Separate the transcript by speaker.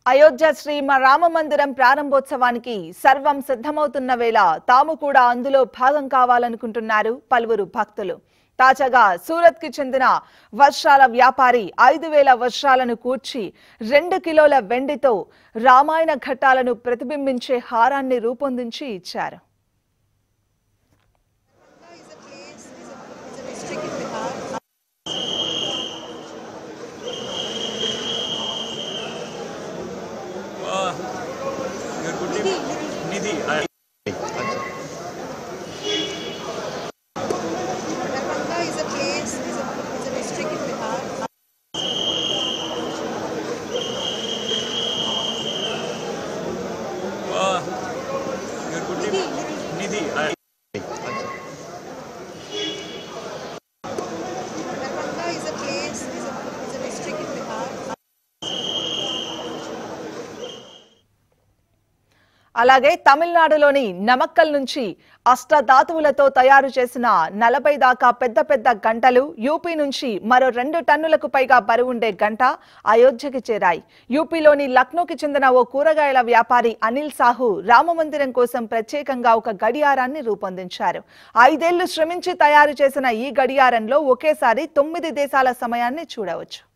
Speaker 1: అయోధ్య శ్రీ మ- రామ మందిరం ప్రారంభోత్సవానికి సర్వం సిద్ధమవుతున్న వేళ తాము కూడా అందులో భాగం కావాలనుకుంటున్నారు పలువురు భక్తులు తాజాగా సూరత్ కి చెందిన వర్షాల వ్యాపారి ఐదు వేల వర్షాలను కూర్చి రెండు కిలోల వెండితో రామాయణ ఘట్టాలను ప్రతిబింబించే హారాన్ని రూపొందించి ఇచ్చారు
Speaker 2: is a place, is a, is a district in Bihar.
Speaker 3: Uh, your good name? Nidhi. I-
Speaker 2: Darbhanga is a place, is a, is a district in Bihar.
Speaker 3: Uh, your good name? Nidhi. I-
Speaker 2: Darbhanga is a place, is a, is a district in Bihar.
Speaker 1: అలాగే తమిళనాడులోని నమక్కల్ నుంచి అష్టధాతువులతో తయారు చేసిన నలభై దాకా పెద్ద పెద్ద గంటలు యూపీ నుంచి మరో రెండు టన్నులకు పైగా బరువుండే గంట అయోధ్యకి చేరాయి యూపీలోని లక్నోకి చెందిన ఓ కూరగాయల వ్యాపారి అనిల్ సాహు రామమందిరం కోసం ప్రత్యేకంగా ఒక గడియారాన్ని రూపొందించారు ఐదేళ్లు శ్రమించి తయారు చేసిన ఈ గడియారంలో ఒకేసారి తొమ్మిది దేశాల సమయాన్ని చూడవచ్చు